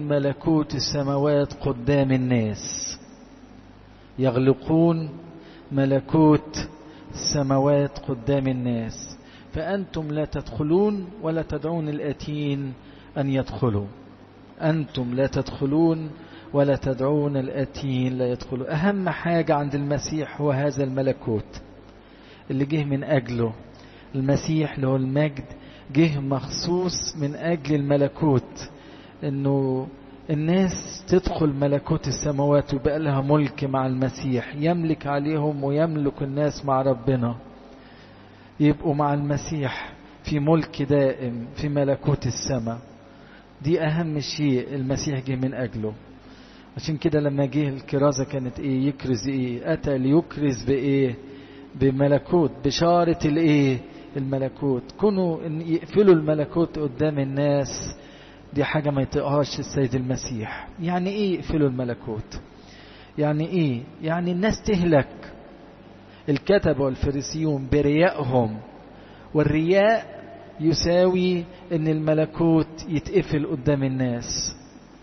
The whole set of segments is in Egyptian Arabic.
ملكوت السماوات قدام الناس يغلقون ملكوت السماوات قدام الناس فأنتم لا تدخلون ولا تدعون الآتين أن يدخلوا أنتم لا تدخلون ولا تدعون الآتين لا يدخلوا أهم حاجة عند المسيح هو هذا الملكوت اللي جه من أجله المسيح له المجد جه مخصوص من أجل الملكوت إنه الناس تدخل ملكوت السماوات ويبقى لها ملك مع المسيح يملك عليهم ويملك الناس مع ربنا يبقوا مع المسيح في ملك دائم في ملكوت السماء دي أهم شيء المسيح جه من أجله عشان كده لما جه الكرازة كانت إيه يكرز إيه أتى ليكرز بإيه بملكوت بشارة الإيه الملكوت كونوا إن يقفلوا الملكوت قدام الناس دي حاجة ما يطيقهاش السيد المسيح يعني ايه يقفلوا الملكوت يعني ايه يعني الناس تهلك الكتبة والفريسيون بريائهم والرياء يساوي ان الملكوت يتقفل قدام الناس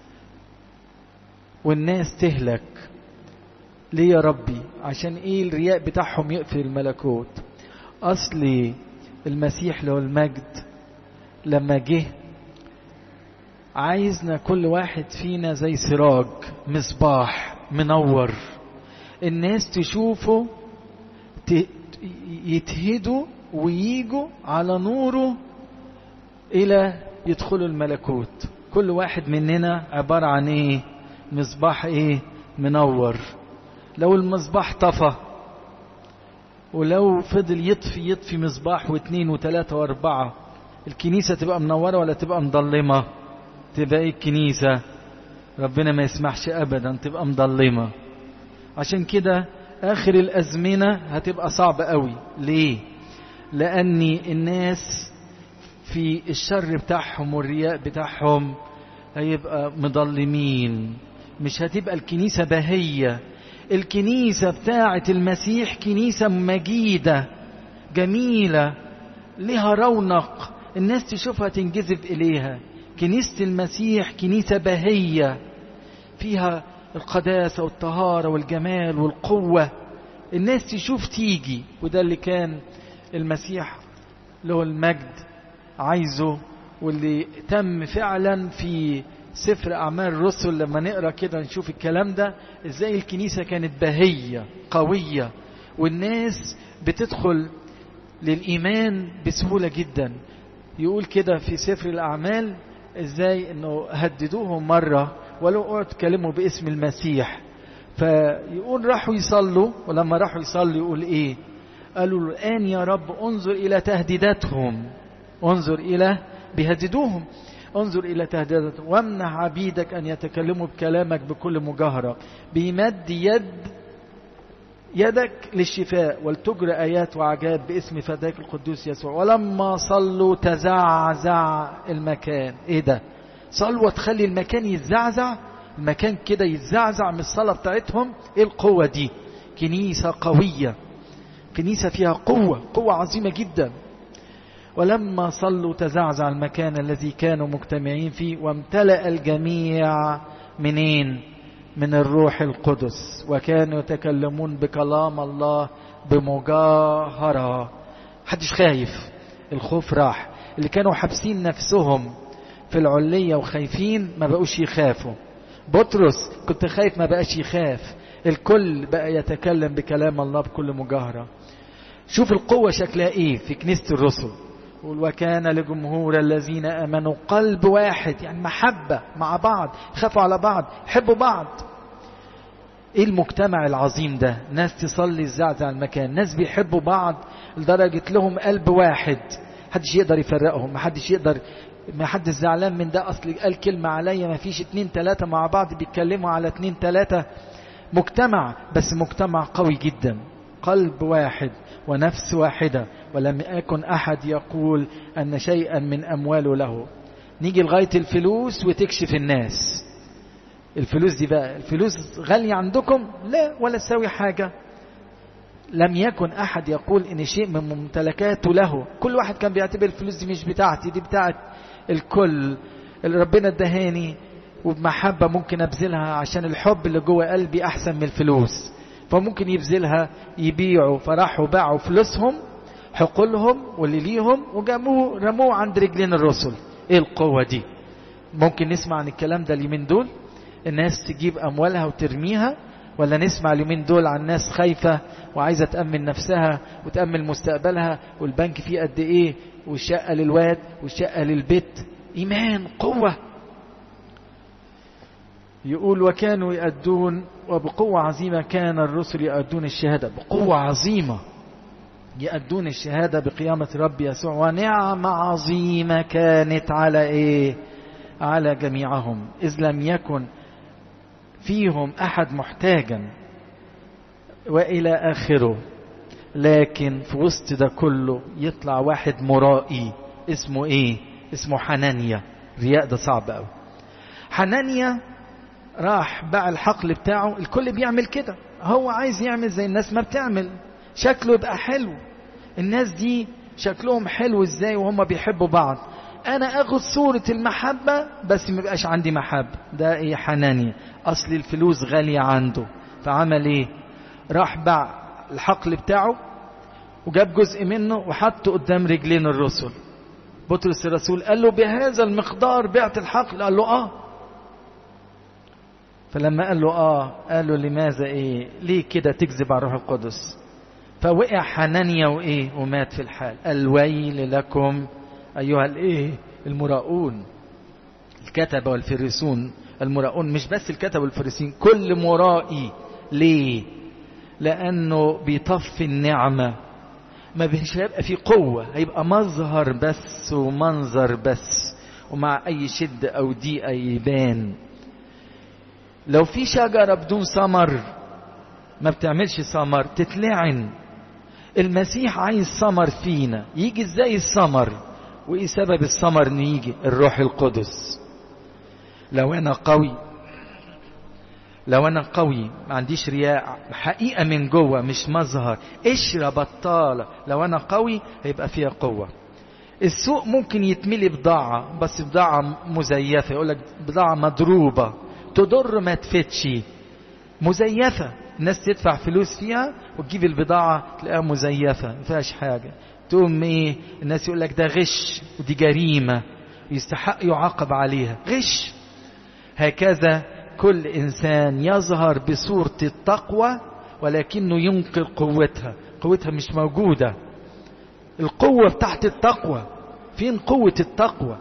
والناس تهلك ليه يا ربي عشان ايه الرياء بتاعهم يقفل الملكوت اصلي المسيح له المجد لما جه عايزنا كل واحد فينا زي سراج مصباح منور الناس تشوفه يتهدوا وييجوا على نوره إلى يدخلوا الملكوت كل واحد مننا عبارة عن إيه مصباح إيه منور لو المصباح طفى ولو فضل يطفي يطفي مصباح واثنين وثلاثة واربعة الكنيسة تبقى منورة ولا تبقى مضلمة تبقى ايه الكنيسة ربنا ما يسمحش ابدا تبقى مضلمة عشان كده اخر الازمنة هتبقى صعبة قوي ليه لان الناس في الشر بتاعهم والرياء بتاعهم هيبقى مضلمين مش هتبقى الكنيسة بهية الكنيسة بتاعة المسيح كنيسة مجيدة جميلة لها رونق الناس تشوفها تنجذب إليها كنيسة المسيح كنيسة بهية فيها القداسة والطهارة والجمال والقوة الناس تشوف تيجي وده اللي كان المسيح له المجد عايزه واللي تم فعلا في سفر أعمال الرسل لما نقرأ كده نشوف الكلام ده إزاي الكنيسة كانت بهية قوية والناس بتدخل للإيمان بسهولة جدا يقول كده في سفر الأعمال إزاي إنه هددوهم مرة ولو اوعوا تكلموا باسم المسيح فيقول راحوا يصلوا ولما راحوا يصلوا يقول إيه قالوا له الآن يا رب انظر إلى تهديداتهم انظر إلى بيهددوهم انظر إلى تهديداتهم وامنع عبيدك أن يتكلموا بكلامك بكل مجاهرة بيمد يد يدك للشفاء ولتجرى آيات وعجاب باسم فداك القدوس يسوع ولما صلوا تزعزع المكان ايه ده صلوة تخلي المكان يتزعزع المكان كده يتزعزع من الصلاة بتاعتهم ايه القوة دي كنيسة قوية كنيسة فيها قوة قوة عظيمة جدا ولما صلوا تزعزع المكان الذي كانوا مجتمعين فيه وامتلأ الجميع منين من الروح القدس وكانوا يتكلمون بكلام الله بمجاهرة محدش خايف الخوف راح اللي كانوا حابسين نفسهم في العلية وخايفين ما بقوش يخافوا بطرس كنت خايف ما بقاش يخاف الكل بقى يتكلم بكلام الله بكل مجاهرة شوف القوة شكلها ايه في كنيسة الرسل وكان لجمهور الذين امنوا قلب واحد يعني محبة مع بعض خافوا على بعض يحبوا بعض ايه المجتمع العظيم ده ناس تصلي الزعزع المكان ناس بيحبوا بعض لدرجة لهم قلب واحد محدش يقدر يفرقهم محدش يقدر ما حدش زعلان من ده اصل قال كلمة عليا ما فيش اتنين تلاتة مع بعض بيتكلموا على اتنين تلاتة مجتمع بس مجتمع قوي جدا قلب واحد ونفس واحدة ولم يكن أحد يقول أن شيئا من أمواله له نيجي لغاية الفلوس وتكشف الناس الفلوس دي بقى الفلوس غالية عندكم لا ولا تساوي حاجة لم يكن أحد يقول إن شيء من ممتلكاته له كل واحد كان بيعتبر الفلوس دي مش بتاعتي دي بتاعت الكل اللي ربنا ادهاني وبمحبة ممكن أبذلها عشان الحب اللي جوه قلبي أحسن من الفلوس فممكن يبذلها يبيعوا فراحوا باعوا فلوسهم حقولهم واللي ليهم وجابوه رموه عند رجلين الرسل ايه القوة دي ممكن نسمع عن الكلام ده اليومين دول الناس تجيب أموالها وترميها ولا نسمع اليومين دول عن ناس خايفة وعايزة تأمن نفسها وتأمن مستقبلها والبنك فيه قد ايه والشقة للواد والشقة للبيت إيمان قوة يقول وكانوا يأدون وبقوة عظيمة كان الرسل يأدون الشهادة بقوة عظيمة يأدون الشهادة بقيامة رب يسوع ونعمة عظيمة كانت على إيه على جميعهم إذ لم يكن فيهم أحد محتاجا وإلى آخره لكن في وسط ده كله يطلع واحد مرائي اسمه إيه اسمه حنانيا رياء ده صعب قوي حنانيا راح باع الحقل بتاعه الكل بيعمل كده هو عايز يعمل زي الناس ما بتعمل شكله يبقى حلو الناس دي شكلهم حلو ازاي وهم بيحبوا بعض انا اخد صورة المحبة بس ما بقاش عندي محبة ده ايه حنانيا اصل الفلوس غالية عنده فعمل ايه راح باع الحقل بتاعه وجاب جزء منه وحطه قدام رجلين الرسل بطرس الرسول قال له بهذا المقدار بعت الحقل قال له اه فلما قال له اه قال له لماذا ايه ليه كده تكذب على الروح القدس فوقع حنانيا وايه ومات في الحال الويل لكم ايها الايه المراؤون الكتبه والفريسون المراؤون مش بس الكتبه والفريسين كل مرائي ليه لانه بيطفي النعمه ما مش هيبقى في قوه هيبقى مظهر بس ومنظر بس ومع اي شده او ضيقه يبان لو في شجره بدون ثمر ما بتعملش ثمر تتلعن المسيح عايز ثمر فينا يجي ازاي الثمر وايه سبب الثمر انه يجي الروح القدس لو انا قوي لو انا قوي ما عنديش رياء حقيقه من جوه مش مظهر قشره بطاله لو انا قوي هيبقى فيها قوه السوق ممكن يتملي بضاعه بس بضاعه مزيفه يقول لك بضاعه مضروبه تضر ما تفتش مزيفه الناس تدفع فلوس فيها وتجيب البضاعة تلاقيها مزيفة ما فيهاش حاجة تقوم ايه الناس يقول لك ده غش ودي جريمة يستحق يعاقب عليها غش هكذا كل إنسان يظهر بصورة التقوى ولكنه ينقل قوتها قوتها مش موجودة القوة بتاعت التقوى فين قوة التقوى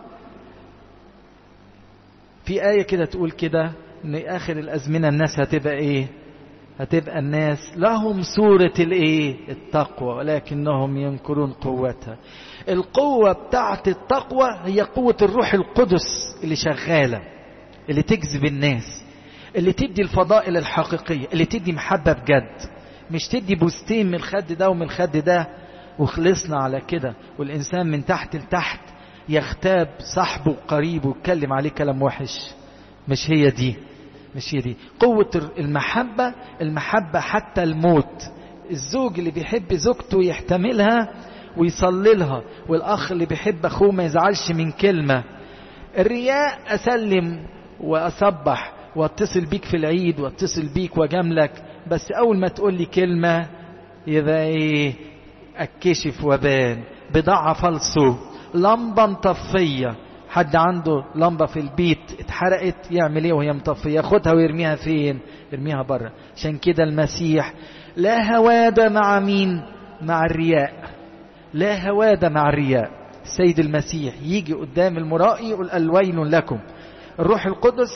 في آية كده تقول كده ان آخر الأزمنة الناس هتبقى ايه هتبقى الناس لهم صورة الايه التقوى ولكنهم ينكرون قوتها القوة بتاعت التقوى هي قوة الروح القدس اللي شغالة اللي تجذب الناس اللي تدي الفضائل الحقيقية اللي تدي محبة بجد مش تدي بوستين من الخد ده ومن الخد ده وخلصنا على كده والإنسان من تحت لتحت يغتاب صاحبه وقريبه ويتكلم عليه كلام وحش مش هي دي مش هي دي قوة المحبة المحبة حتى الموت الزوج اللي بيحب زوجته يحتملها ويصلي لها والأخ اللي بيحب أخوه ما يزعلش من كلمة الرياء أسلم وأصبح واتصل بيك في العيد واتصل بيك وجاملك بس أول ما تقول لي كلمة يبقى إيه أكشف وبان بضاعة فلسو لمبة مطفية حد عنده لمبة في البيت اتحرقت يعمل ايه وهي مطفية ياخدها ويرميها فين يرميها بره عشان كده المسيح لا هوادة مع مين مع الرياء لا هوادة مع الرياء السيد المسيح يجي قدام المرائي يقول الويل لكم الروح القدس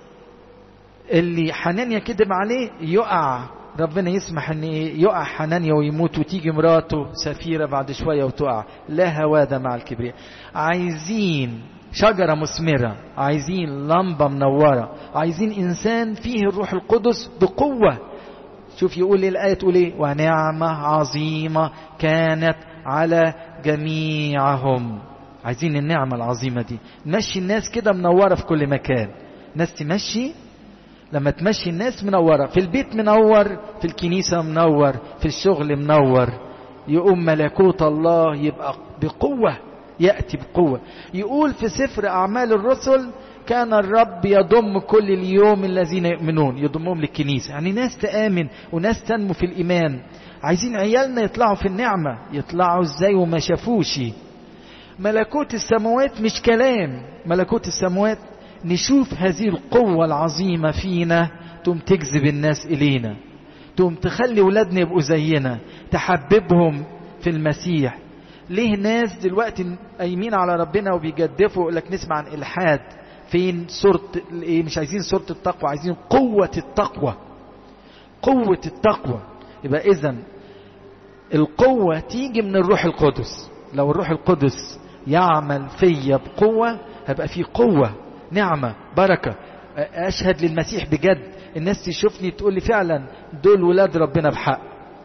اللي حنانيا كذب عليه يقع ربنا يسمح ان يقع حنانيا ويموت وتيجي مراته سفيرة بعد شوية وتقع لا هوادة مع الكبرياء عايزين شجرة مثمرة عايزين لمبة منورة عايزين إنسان فيه الروح القدس بقوة شوف يقول الآية تقول إيه ونعمة عظيمة كانت على جميعهم عايزين النعمة العظيمة دي نمشي الناس كده منورة في كل مكان ناس تمشي لما تمشي الناس منورة في البيت منور في الكنيسة منور في الشغل منور يقوم ملكوت الله يبقى بقوة يأتي بقوة يقول في سفر أعمال الرسل كان الرب يضم كل اليوم الذين يؤمنون يضمهم للكنيسة يعني ناس تآمن وناس تنمو في الإيمان عايزين عيالنا يطلعوا في النعمة يطلعوا ازاي وما شافوش ملكوت السماوات مش كلام ملكوت السماوات نشوف هذه القوة العظيمة فينا تقوم تجذب الناس إلينا تقوم تخلي ولادنا يبقوا زينا تحببهم في المسيح ليه ناس دلوقتي قايمين على ربنا وبيجدفوا يقول لك نسمع عن الحاد فين صورة ايه مش عايزين صورة التقوى عايزين قوة التقوى قوة التقوى يبقى اذا القوة تيجي من الروح القدس لو الروح القدس يعمل فيا بقوة هيبقى في قوة نعمة بركة أشهد للمسيح بجد الناس تشوفني تقول لي فعلا دول ولاد ربنا بحق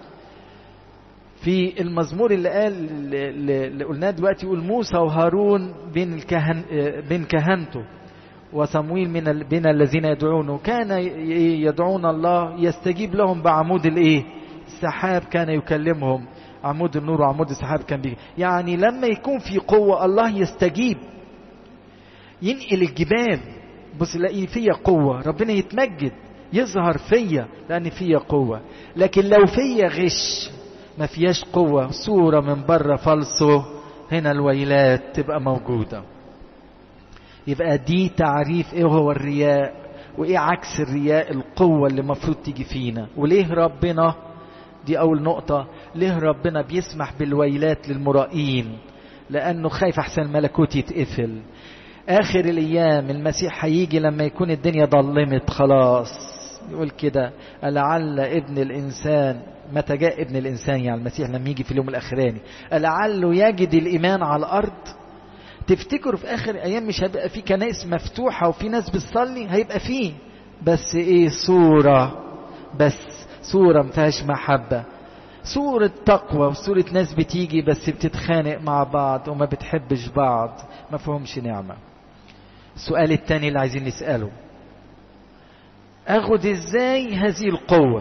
في المزمور اللي قال اللي قلناه دلوقتي يقول موسى وهارون بين الكهن بين كهنته وصمويل من بين الذين يدعونه كان يدعون الله يستجيب لهم بعمود الايه السحاب كان يكلمهم عمود النور وعمود السحاب كان بيجي يعني لما يكون في قوة الله يستجيب ينقل الجبال بص لاقي فيا قوة ربنا يتمجد يظهر فيا لأن فيا قوة لكن لو فيا غش ما فياش قوة صورة من بره فالصو هنا الويلات تبقى موجودة يبقى دي تعريف ايه هو الرياء وايه عكس الرياء القوة اللي المفروض تيجي فينا وليه ربنا دي اول نقطة ليه ربنا بيسمح بالويلات للمرائين لانه خايف احسن الملكوت يتقفل اخر الايام المسيح هيجي لما يكون الدنيا ضلمت خلاص يقول كده لعل ابن الانسان متى جاء ابن الانسان يعني المسيح لما يجي في اليوم الاخراني لعله يجد الايمان على الارض تفتكروا في اخر ايام مش هيبقى في كنائس مفتوحه وفي ناس بتصلي هيبقى فيه بس ايه صوره بس صوره ما فيهاش محبه صورة تقوى وصورة ناس بتيجي بس بتتخانق مع بعض وما بتحبش بعض ما فيهمش نعمة السؤال التاني اللي عايزين نسأله اخد ازاي هذه القوة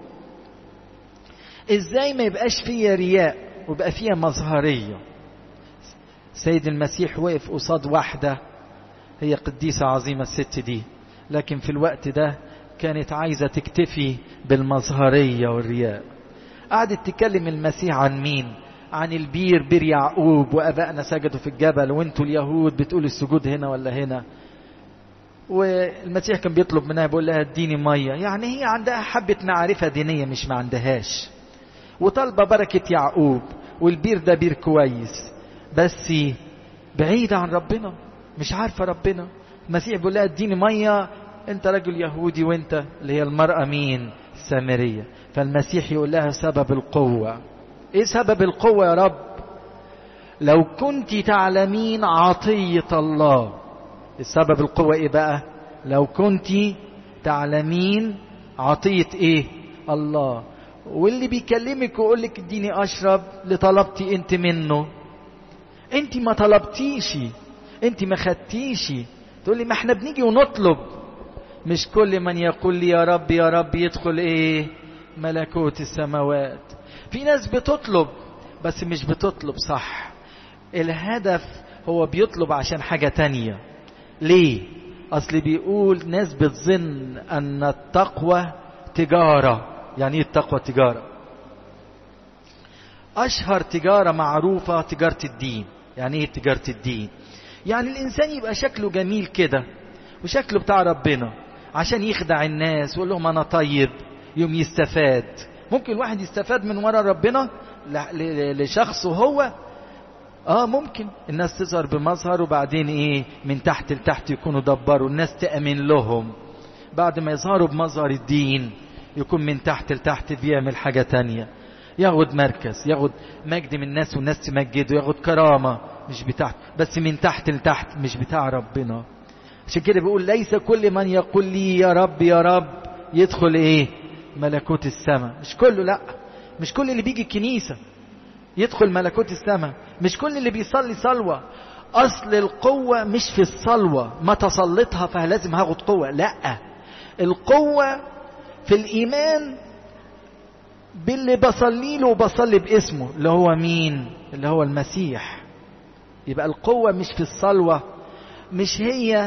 ازاي ما يبقاش فيها رياء ويبقى فيها مظهرية سيد المسيح وقف قصاد واحدة هي قديسة عظيمة الست دي لكن في الوقت ده كانت عايزة تكتفي بالمظهرية والرياء قعدت تكلم المسيح عن مين عن البير بير يعقوب وابائنا سجدوا في الجبل وانتوا اليهود بتقولوا السجود هنا ولا هنا والمسيح كان بيطلب منها بيقول لها اديني ميه يعني هي عندها حبه معرفه دينيه مش ما عندهاش وطالبه بركه يعقوب والبير ده بير كويس بس بعيده عن ربنا مش عارفه ربنا المسيح بيقول لها اديني ميه انت رجل يهودي وانت اللي هي المراه مين السامريه فالمسيح يقول لها سبب القوه ايه سبب القوه يا رب لو كنت تعلمين عطيه الله السبب القوة ايه بقى لو كنت تعلمين عطية ايه الله واللي بيكلمك ويقول لك اديني اشرب لطلبتي انت منه انت ما طلبتيش انت ما خدتيش تقول لي ما احنا بنيجي ونطلب مش كل من يقول لي يا رب يا رب يدخل ايه ملكوت السماوات في ناس بتطلب بس مش بتطلب صح الهدف هو بيطلب عشان حاجة تانية ليه اصل بيقول ناس بتظن ان التقوى تجارة يعني ايه التقوى تجارة اشهر تجارة معروفة تجارة الدين يعني ايه تجارة الدين يعني الانسان يبقى شكله جميل كده وشكله بتاع ربنا عشان يخدع الناس ويقول لهم انا طيب يوم يستفاد ممكن الواحد يستفاد من ورا ربنا لشخصه هو اه ممكن الناس تظهر بمظهر وبعدين ايه من تحت لتحت يكونوا دبروا الناس تأمن لهم بعد ما يظهروا بمظهر الدين يكون من تحت لتحت بيعمل حاجة تانية ياخد مركز ياخد مجد من الناس والناس تمجده ياخد كرامة مش بتاع بس من تحت لتحت مش بتاع ربنا عشان كده بيقول ليس كل من يقول لي يا رب يا رب يدخل ايه ملكوت السماء مش كله لا مش كل اللي بيجي الكنيسة يدخل ملكوت السماء مش كل اللي بيصلي صلوة أصل القوة مش في الصلوة ما تصلتها فلازم هاخد قوة لا القوة في الإيمان باللي بصلي له وبصلي باسمه اللي هو مين اللي هو المسيح يبقى القوة مش في الصلوة مش هي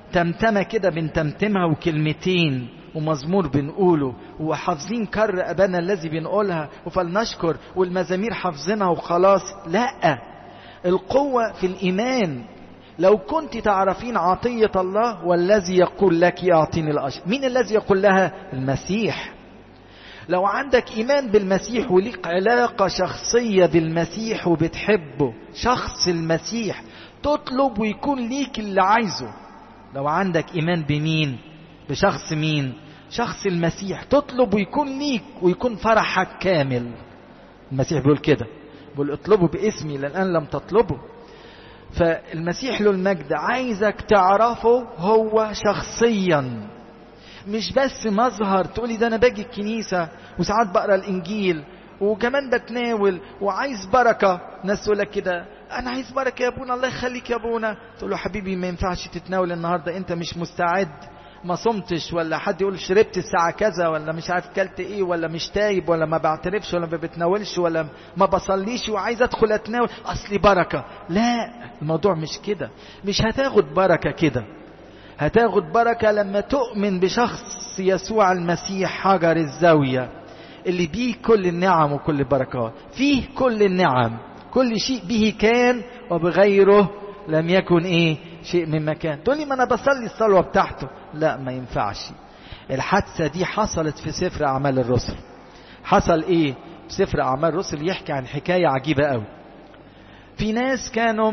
تمتمة كده بنتمتمها وكلمتين ومزمور بنقوله وحافظين كر أبانا الذي بنقولها وفلنشكر والمزامير حافظينها وخلاص لا القوة في الإيمان لو كنت تعرفين عطية الله والذي يقول لك أعطيني الأشر مين الذي يقول لها المسيح لو عندك إيمان بالمسيح وليك علاقة شخصية بالمسيح وبتحبه شخص المسيح تطلب ويكون ليك اللي عايزه لو عندك إيمان بمين بشخص مين شخص المسيح تطلب ويكون ليك ويكون فرحك كامل المسيح بيقول كده بيقول اطلبوا باسمي للآن لم تطلبوا فالمسيح له المجد عايزك تعرفه هو شخصيا مش بس مظهر تقولي ده انا باجي الكنيسة وساعات بقرا الانجيل وكمان بتناول وعايز بركة ناس تقول لك كده انا عايز بركة يا ابونا الله يخليك يا ابونا تقول له حبيبي ما ينفعش تتناول النهاردة انت مش مستعد ما صمتش ولا حد يقول شربت الساعة كذا ولا مش عارف كلت ايه ولا مش تايب ولا ما بعترفش ولا ما بتناولش ولا ما بصليش وعايز ادخل اتناول اصلي بركة لا الموضوع مش كده مش هتاخد بركة كده هتاخد بركة لما تؤمن بشخص يسوع المسيح حجر الزاوية اللي بيه كل النعم وكل البركات فيه كل النعم كل شيء به كان وبغيره لم يكن ايه شيء من مكان تقول لي ما انا بصلي الصلوه بتاعته لا ما ينفعش الحادثه دي حصلت في سفر اعمال الرسل حصل ايه في سفر اعمال الرسل يحكي عن حكايه عجيبه قوي في ناس كانوا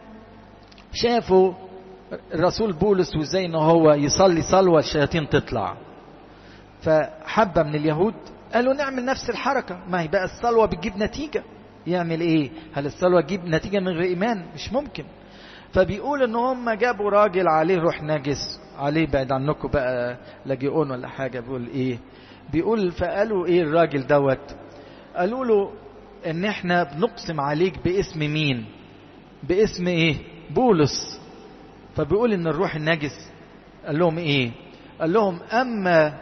شافوا الرسول بولس وازاي ان هو يصلي صلوه الشياطين تطلع فحبه من اليهود قالوا نعمل نفس الحركه ما هي بقى الصلوه بتجيب نتيجه يعمل ايه هل الصلوه تجيب نتيجه من غير ايمان مش ممكن فبيقول ان هم جابوا راجل عليه روح نجس عليه بعد عنكم بقى لاجئون ولا حاجه بيقول ايه بيقول فقالوا ايه الراجل دوت قالوا له ان احنا بنقسم عليك باسم مين باسم ايه بولس فبيقول ان الروح النجس قال لهم ايه قال لهم اما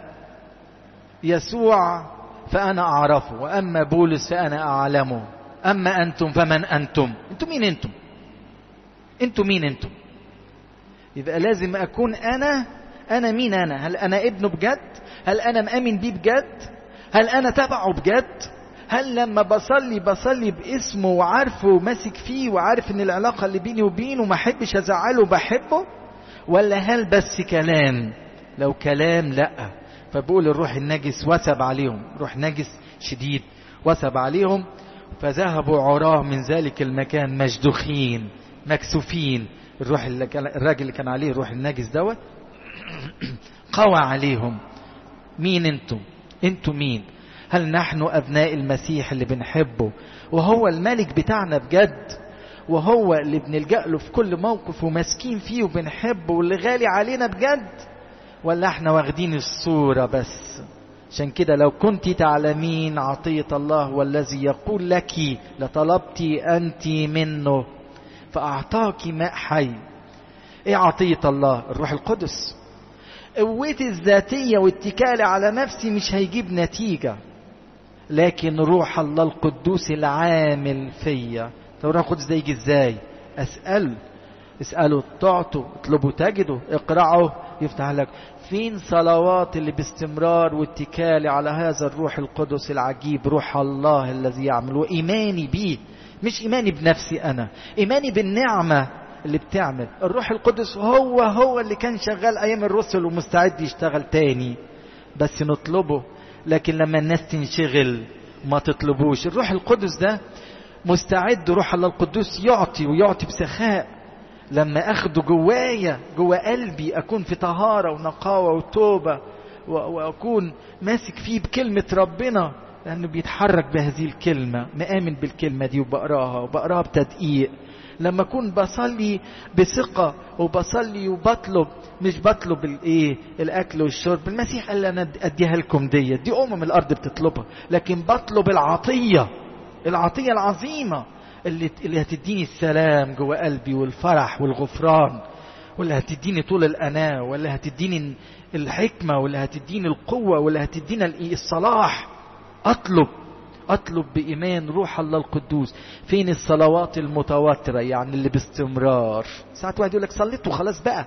يسوع فانا اعرفه واما بولس فانا اعلمه اما انتم فمن انتم انتم مين انتم انتوا مين انتوا يبقى لازم اكون انا انا مين انا هل انا ابنه بجد هل انا مامن بيه بجد هل انا تبعه بجد هل لما بصلي بصلي باسمه وعارفه وماسك فيه وعارف ان العلاقه اللي بيني وبينه ما احبش ازعله وبحبه ولا هل بس كلام لو كلام لا فبقول الروح النجس وثب عليهم روح نجس شديد وثب عليهم فذهبوا عراه من ذلك المكان مجدوخين مكسوفين الروح اللي كان الراجل اللي كان عليه الروح النجس دوت قوى عليهم مين انتم انتم مين هل نحن ابناء المسيح اللي بنحبه وهو الملك بتاعنا بجد وهو اللي بنلجأ له في كل موقف وماسكين فيه وبنحبه واللي غالي علينا بجد ولا احنا واخدين الصورة بس عشان كده لو كنت تعلمين عطية الله والذي يقول لك لطلبت أنت منه فأعطاك ماء حي إيه عطية الله الروح القدس قوتي الذاتية واتكالي على نفسي مش هيجيب نتيجة لكن روح الله القدوس العامل فيا طب الروح القدس ده يجي ازاي اسأل اسألوا تعطوا اطلبوا تجدوا اقرعوا يفتح لك فين صلوات اللي باستمرار واتكالي على هذا الروح القدس العجيب روح الله الذي يعمل وإيماني بيه مش إيماني بنفسي أنا إيماني بالنعمة اللي بتعمل الروح القدس هو هو اللي كان شغال أيام الرسل ومستعد يشتغل تاني بس نطلبه لكن لما الناس تنشغل ما تطلبوش الروح القدس ده مستعد روح الله القدوس يعطي ويعطي بسخاء لما اخده جوايا جوا قلبي اكون في طهارة ونقاوة وتوبة واكون ماسك فيه بكلمة ربنا لانه بيتحرك بهذه الكلمة مآمن بالكلمة دي وبقراها وبقراها بتدقيق لما اكون بصلي بثقة وبصلي وبطلب مش بطلب الايه الاكل والشرب المسيح قال انا اديها لكم ديت دي امم الارض بتطلبها لكن بطلب العطية العطية العظيمة اللي اللي هتديني السلام جوه قلبي والفرح والغفران واللي هتديني طول الأناة واللي هتديني الحكمة واللي هتديني القوة واللي هتدينا الصلاح أطلب أطلب بإيمان روح الله القدوس فين الصلوات المتواترة يعني اللي باستمرار ساعات واحد يقول لك صليت وخلاص بقى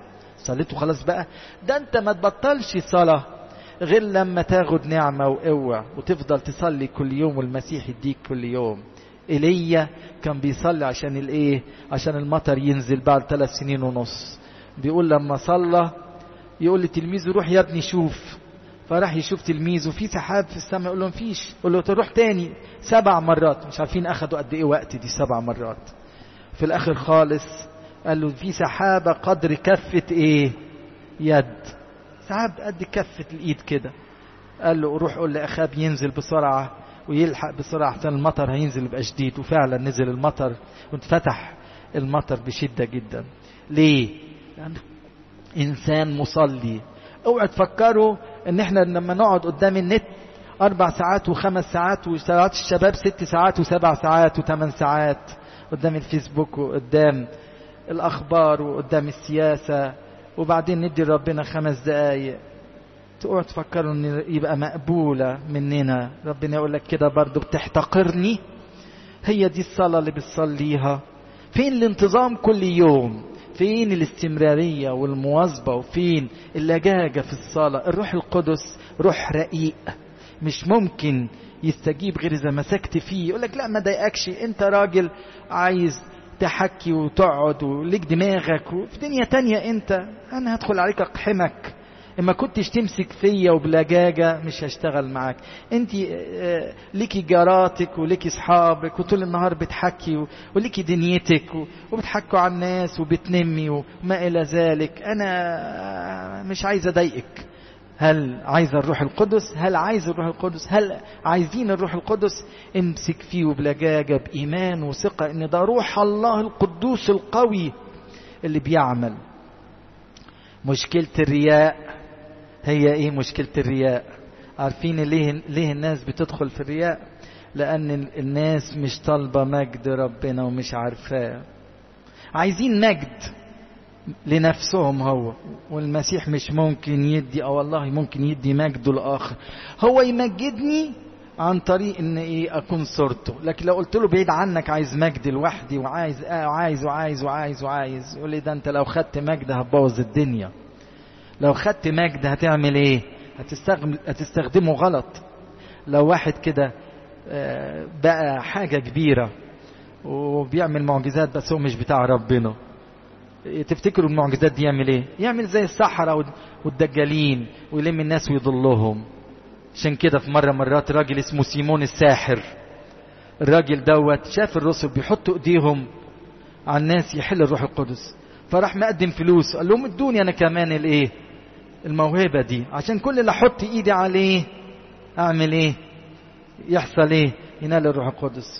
صليت وخلاص بقى ده انت ما تبطلش صلاة غير لما تاخد نعمة وقوة وتفضل تصلي كل يوم والمسيح يديك كل يوم ايليا كان بيصلي عشان الايه عشان المطر ينزل بعد ثلاث سنين ونص بيقول لما صلى يقول لتلميذه روح يا ابني شوف فراح يشوف تلميذه في سحاب في السماء يقول له مفيش يقول له تروح تاني سبع مرات مش عارفين اخدوا قد ايه وقت دي سبع مرات في الاخر خالص قال له في سحابه قدر كفه ايه يد سحاب قد كفه الايد كده قال له روح قول لاخاب ينزل بسرعه ويلحق بسرعه عشان المطر هينزل يبقى شديد وفعلا نزل المطر واتفتح المطر بشده جدا ليه لانه انسان مصلي اوعى تفكروا ان احنا لما نقعد قدام النت اربع ساعات وخمس ساعات وساعات الشباب ست ساعات وسبع ساعات وثمان ساعات قدام الفيسبوك وقدام الاخبار وقدام السياسه وبعدين ندي ربنا خمس دقايق تقعدوا تفكروا ان يبقى مقبوله مننا ربنا يقول لك كده برضه بتحتقرني هي دي الصلاه اللي بتصليها فين الانتظام كل يوم فين الاستمرارية والمواظبة وفين اللجاجة في الصلاة الروح القدس روح رقيق مش ممكن يستجيب غير إذا مسكت فيه يقول لك لا ما ضايقكش أنت راجل عايز تحكي وتقعد وليك دماغك وفي دنيا تانية أنت أنا هدخل عليك أقحمك اما كنتش تمسك فيا وبلجاجة مش هشتغل معاك انت ليكي جاراتك وليكي اصحابك وطول النهار بتحكي وليكي دنيتك وبتحكوا على الناس وبتنمي وما الى ذلك انا مش عايز اضايقك هل عايز الروح القدس هل عايز الروح القدس هل عايزين الروح القدس امسك فيه بلجاجة بإيمان وثقة ان ده روح الله القدوس القوي اللي بيعمل مشكلة الرياء هي ايه مشكلة الرياء عارفين ليه ليه الناس بتدخل في الرياء لان الناس مش طالبة مجد ربنا ومش عارفاه عايزين مجد لنفسهم هو والمسيح مش ممكن يدي او والله ممكن يدي مجده الاخر هو يمجدني عن طريق ان ايه اكون صورته لكن لو قلت له بعيد عنك عايز مجد لوحدي وعايز آه وعايز وعايز وعايز وعايز يقول لي ده انت لو خدت مجد هتبوظ الدنيا لو خدت مجد هتعمل ايه هتستخدم هتستخدمه غلط لو واحد كده بقى حاجة كبيرة وبيعمل معجزات بس هو مش بتاع ربنا تفتكروا المعجزات دي يعمل ايه يعمل زي السحرة والدجالين ويلم الناس ويضلهم عشان كده في مرة مرات راجل اسمه سيمون الساحر الراجل دوت شاف الرسل بيحطوا ايديهم على الناس يحل الروح القدس فراح مقدم فلوس قال لهم ادوني انا كمان الايه الموهبه دي عشان كل اللي احط ايدي عليه اعمل ايه يحصل ايه ينال الروح القدس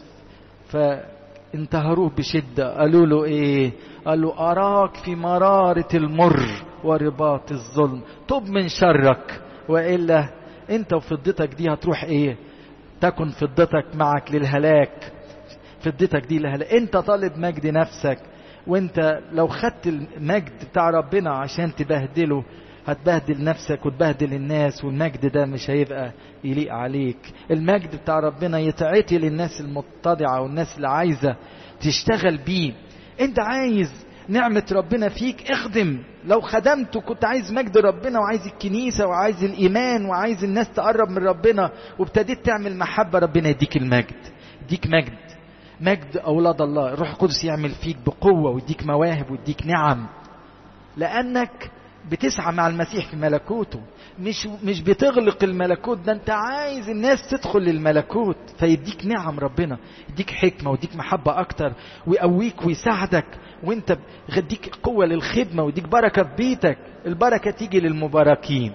فانتهروه بشده قالوا له ايه قالوا اراك في مراره المر ورباط الظلم طب من شرك والا انت وفضتك دي هتروح ايه تكن فضتك معك للهلاك فضتك دي للهلاك انت طالب مجد نفسك وانت لو خدت المجد بتاع ربنا عشان تبهدله هتبهدل نفسك وتبهدل الناس والمجد ده مش هيبقى يليق عليك المجد بتاع ربنا يتعطي للناس المتضعة والناس اللي عايزة تشتغل بيه انت عايز نعمة ربنا فيك اخدم لو خدمت وكنت عايز مجد ربنا وعايز الكنيسة وعايز الإيمان وعايز الناس تقرب من ربنا وابتديت تعمل محبة ربنا يديك المجد يديك مجد مجد أولاد الله الروح القدس يعمل فيك بقوة ويديك مواهب ويديك نعم لأنك بتسعى مع المسيح في ملكوته مش مش بتغلق الملكوت ده انت عايز الناس تدخل للملكوت فيديك نعم ربنا يديك حكمه ويديك محبه اكتر ويقويك ويساعدك وانت يديك قوه للخدمه ويديك بركه في بيتك البركه تيجي للمباركين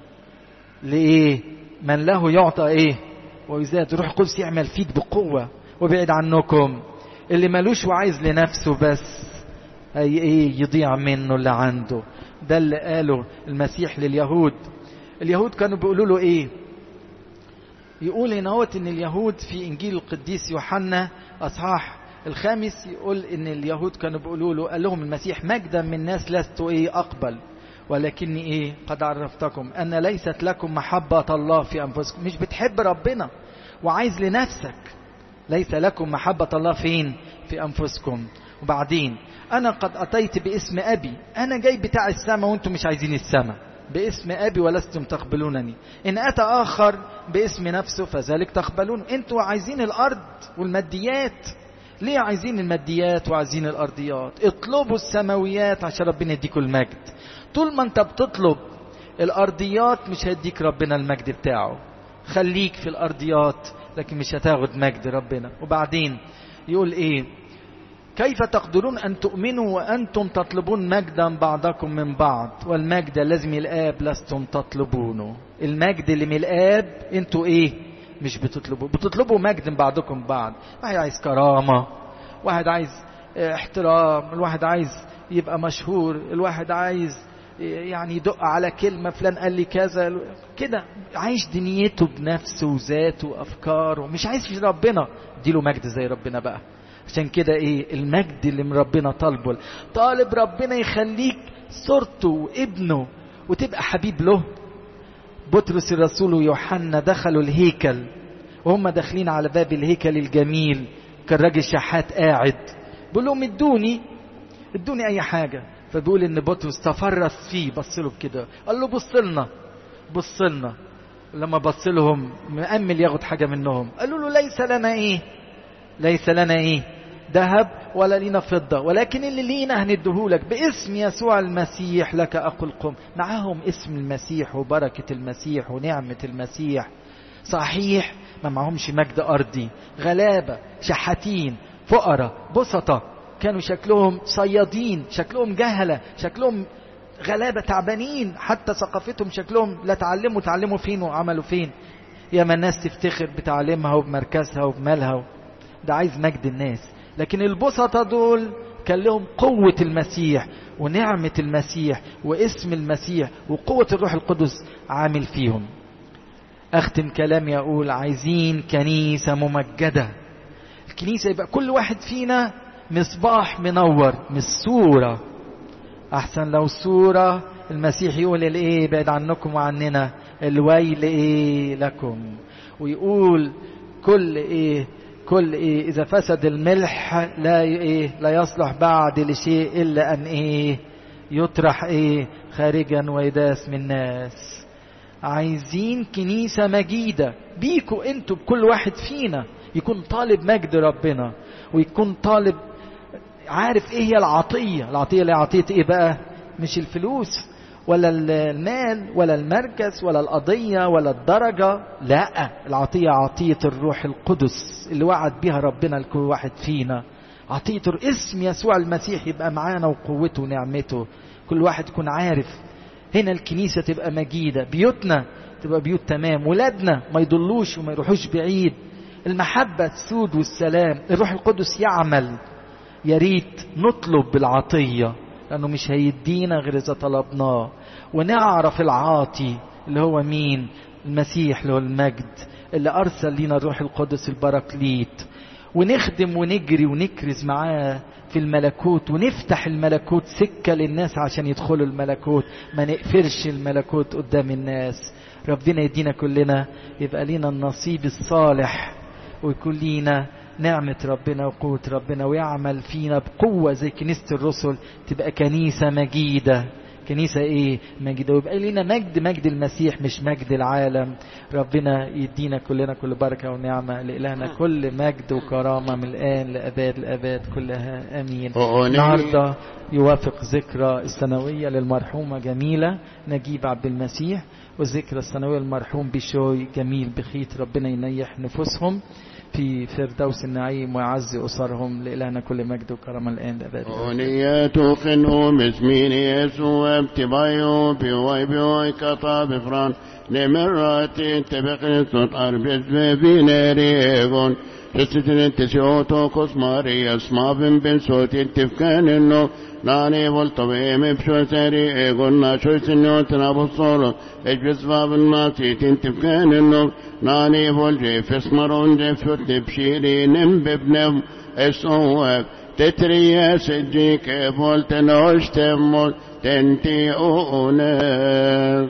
لايه من له يعطى ايه ويزاد الروح القدس يعمل فيك بقوه وبعد عنكم اللي ملوش وعايز لنفسه بس هي ايه يضيع منه اللي عنده ده اللي قاله المسيح لليهود اليهود كانوا بيقولوا له ايه يقول هنا هوت ان اليهود في انجيل القديس يوحنا اصحاح الخامس يقول ان اليهود كانوا بيقولوا له قال لهم المسيح مجدا من ناس لست ايه اقبل ولكني ايه قد عرفتكم ان ليست لكم محبه الله في انفسكم مش بتحب ربنا وعايز لنفسك ليس لكم محبه الله فين في انفسكم وبعدين أنا قد أتيت باسم أبي أنا جاي بتاع السماء وأنتم مش عايزين السماء باسم أبي ولستم تقبلونني إن أتى آخر باسم نفسه فذلك تقبلون أنتوا عايزين الأرض والماديات ليه عايزين الماديات وعايزين الأرضيات اطلبوا السماويات عشان ربنا يديكوا المجد طول ما أنت بتطلب الأرضيات مش هيديك ربنا المجد بتاعه خليك في الأرضيات لكن مش هتاخد مجد ربنا وبعدين يقول إيه كيف تقدرون أن تؤمنوا وأنتم تطلبون مجدا بعضكم من بعض والمجد الذي من الآب لستم تطلبونه المجد اللي من الآب انتوا إيه مش بتطلبوا بتطلبوا مجد من بعضكم بعض واحد عايز كرامة واحد عايز احترام الواحد عايز يبقى مشهور الواحد عايز يعني يدق على كلمة فلان قال لي كذا كده عايش دنيته بنفسه وذاته وأفكاره مش عايز في ربنا اديله مجد زي ربنا بقى عشان كده ايه المجد اللي من ربنا طالبه طالب ربنا يخليك صورته وابنه وتبقى حبيب له بطرس الرسول ويوحنا دخلوا الهيكل وهم داخلين على باب الهيكل الجميل كان راجل شحات قاعد بيقول لهم ادوني ادوني اي حاجه فبيقول ان بطرس تفرس فيه بص له كده قال له بص لنا بص لنا لما بص لهم مأمل ياخد حاجه منهم قالوا له ليس لنا ايه ليس لنا ايه ذهب ولا لينا فضة ولكن اللي لينا هندهولك باسم يسوع المسيح لك أقول قم معاهم اسم المسيح وبركة المسيح ونعمة المسيح صحيح ما معهمش مجد أرضي غلابة شحاتين فقراء بسطة كانوا شكلهم صيادين شكلهم جهلة شكلهم غلابة تعبانين حتى ثقافتهم شكلهم لا تعلموا تعلموا فين وعملوا فين ياما الناس تفتخر بتعليمها وبمركزها وبمالها ده عايز مجد الناس لكن البسطة دول كان لهم قوة المسيح ونعمة المسيح واسم المسيح وقوة الروح القدس عامل فيهم أختم كلامي أقول عايزين كنيسة ممجدة الكنيسة يبقى كل واحد فينا مصباح منور مش صورة أحسن لو صورة المسيح يقول الإيه بعد عنكم وعننا الويل إيه لكم ويقول كل إيه كل إيه إذا فسد الملح لا إيه لا يصلح بعد لشيء إلا أن إيه يطرح إيه خارجا ويداس من الناس عايزين كنيسة مجيدة بيكوا انتوا بكل واحد فينا يكون طالب مجد ربنا ويكون طالب عارف ايه هي العطية العطية اللي عطية ايه بقى مش الفلوس ولا المال ولا المركز ولا القضية ولا الدرجة لا العطية عطية الروح القدس اللي وعد بها ربنا لكل واحد فينا عطية اسم يسوع المسيح يبقى معانا وقوته ونعمته كل واحد يكون عارف هنا الكنيسة تبقى مجيدة بيوتنا تبقى بيوت تمام ولادنا ما يضلوش وما يروحوش بعيد المحبة السود والسلام الروح القدس يعمل يا ريت نطلب بالعطية لأنه مش هيدينا غير إذا طلبناه ونعرف العاطي اللي هو مين المسيح اللي هو المجد اللي أرسل لنا الروح القدس البراكليت ونخدم ونجري ونكرز معاه في الملكوت ونفتح الملكوت سكة للناس عشان يدخلوا الملكوت ما نقفلش الملكوت قدام الناس ربنا يدينا كلنا يبقى لينا النصيب الصالح ويكون لينا نعمة ربنا وقوة ربنا ويعمل فينا بقوة زي كنيسة الرسل تبقى كنيسة مجيدة كنيسة ايه مجيدة ويبقى لنا مجد مجد المسيح مش مجد العالم ربنا يدينا كلنا كل بركة ونعمة لإلهنا كل مجد وكرامة من الآن لأباد الأباد كلها أمين النهاردة يوافق ذكرى السنوية للمرحومة جميلة نجيب عبد المسيح والذكرى السنوية للمرحوم بشوي جميل بخيت ربنا ينيح نفوسهم في فردوس النعيم ويعز أسرهم لإلهنا كل مجد وكرم الآن لأبد أولياتو خنو مسمين يسوع ابتبايو بيوي بيوي كطا بفران لمرات تبقى صوت أربز ببيناريغون تستن تسيوتو كسماري اسما بن بن صوت التفكان انه ناني والطبيعي مبشو ساري قلنا شو سنو تنابو الصورة اجبس باب الماسي تنتفكان انه ناني والجي فسمرون جفت بشيري نم ببنم اسوك تتريا سجيك بولت نوش تمول تنتي اوناس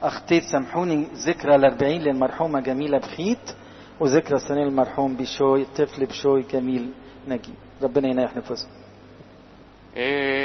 أخطيت سامحوني ذكرى الأربعين للمرحومة جميلة بخيت وذكرى السنة للمرحوم بشوي طفل بشوي جميل نجيب ربنا يناح نفسه إيه